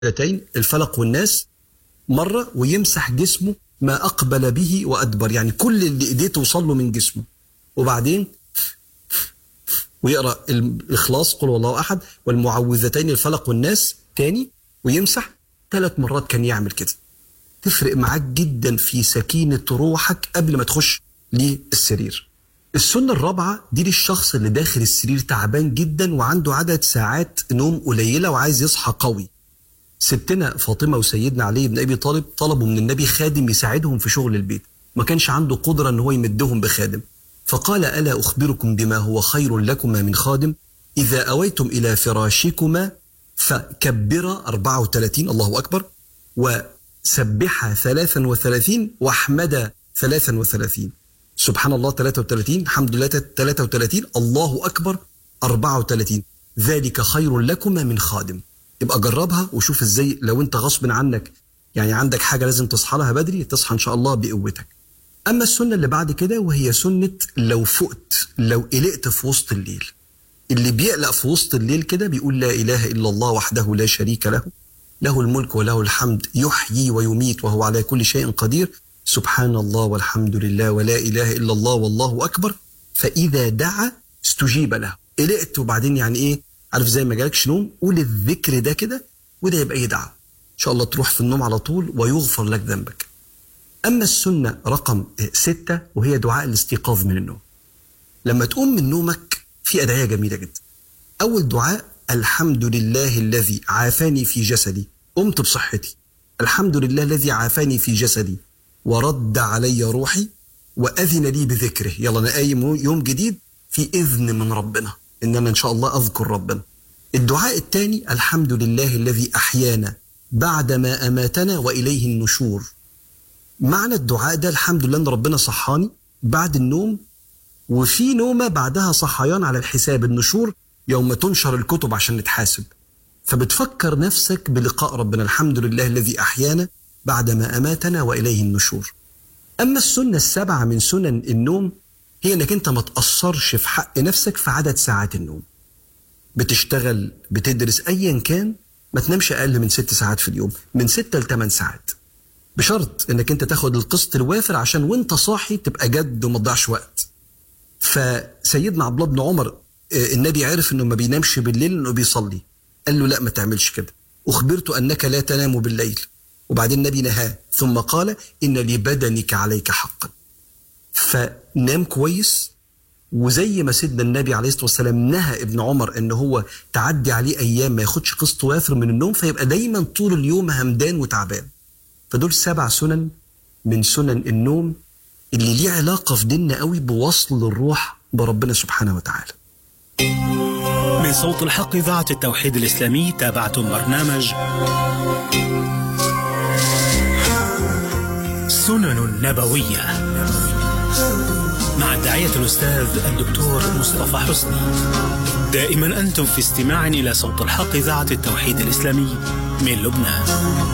المعوذتين الفلق والناس مرة ويمسح جسمه ما أقبل به وأدبر يعني كل اللي إيديه توصل له من جسمه وبعدين ويقرأ الإخلاص قل والله أحد والمعوذتين الفلق والناس تاني ويمسح ثلاث مرات كان يعمل كده تفرق معاك جدا في سكينة روحك قبل ما تخش للسرير السنة الرابعة دي للشخص اللي داخل السرير تعبان جدا وعنده عدد ساعات نوم قليلة وعايز يصحى قوي ستنا فاطمة وسيدنا علي بن أبي طالب طلبوا من النبي خادم يساعدهم في شغل البيت ما كانش عنده قدرة أن هو يمدهم بخادم فقال ألا أخبركم بما هو خير لكما من خادم إذا أويتم إلى فراشكما فكبر 34 الله أكبر وسبح 33 واحمد 33 سبحان الله 33 الحمد لله 33 الله أكبر 34 ذلك خير لكما من خادم يبقى جربها وشوف ازاي لو انت غصب عنك يعني عندك حاجه لازم تصحى لها بدري تصحى ان شاء الله بقوتك اما السنه اللي بعد كده وهي سنه لو فقت لو قلقت في وسط الليل اللي بيقلق في وسط الليل كده بيقول لا اله الا الله وحده لا شريك له له الملك وله الحمد يحيي ويميت وهو على كل شيء قدير سبحان الله والحمد لله ولا اله الا الله والله اكبر فاذا دعا استجيب له قلقت وبعدين يعني ايه عارف زي ما جالكش نوم قول الذكر ده كده وده يبقى يدعى ان شاء الله تروح في النوم على طول ويغفر لك ذنبك اما السنه رقم ستة وهي دعاء الاستيقاظ من النوم لما تقوم من نومك في ادعيه جميله جدا اول دعاء الحمد لله الذي عافاني في جسدي قمت بصحتي الحمد لله الذي عافاني في جسدي ورد علي روحي واذن لي بذكره يلا انا قايم يوم جديد في اذن من ربنا ان انا ان شاء الله اذكر ربنا الدعاء الثاني الحمد لله الذي احيانا بعدما اماتنا واليه النشور معنى الدعاء ده الحمد لله ان ربنا صحاني بعد النوم وفي نومه بعدها صحيان على الحساب النشور يوم تنشر الكتب عشان نتحاسب فبتفكر نفسك بلقاء ربنا الحمد لله الذي احيانا بعدما اماتنا واليه النشور اما السنه السبعه من سنن النوم هي انك انت ما تاثرش في حق نفسك في عدد ساعات النوم بتشتغل بتدرس ايا كان ما تنامش اقل من ست ساعات في اليوم من ستة لثمان ساعات بشرط انك انت تاخد القسط الوافر عشان وانت صاحي تبقى جد وما تضيعش وقت فسيدنا عبد الله بن عمر النبي عرف انه ما بينامش بالليل انه بيصلي قال له لا ما تعملش كده اخبرت انك لا تنام بالليل وبعدين النبي نهاه ثم قال ان لبدنك عليك حقا فنام كويس وزي ما سيدنا النبي عليه الصلاه والسلام نهى ابن عمر ان هو تعدي عليه ايام ما ياخدش قسط وافر من النوم فيبقى دايما طول اليوم همدان وتعبان فدول سبع سنن من سنن النوم اللي ليه علاقه في ديننا قوي بوصل الروح بربنا سبحانه وتعالى من صوت الحق إذاعة التوحيد الإسلامي تابعتم برنامج سنن نبوية مع الداعية الأستاذ الدكتور مصطفى حسني دائما أنتم في استماع إلى صوت الحق إذاعة التوحيد الإسلامي من لبنان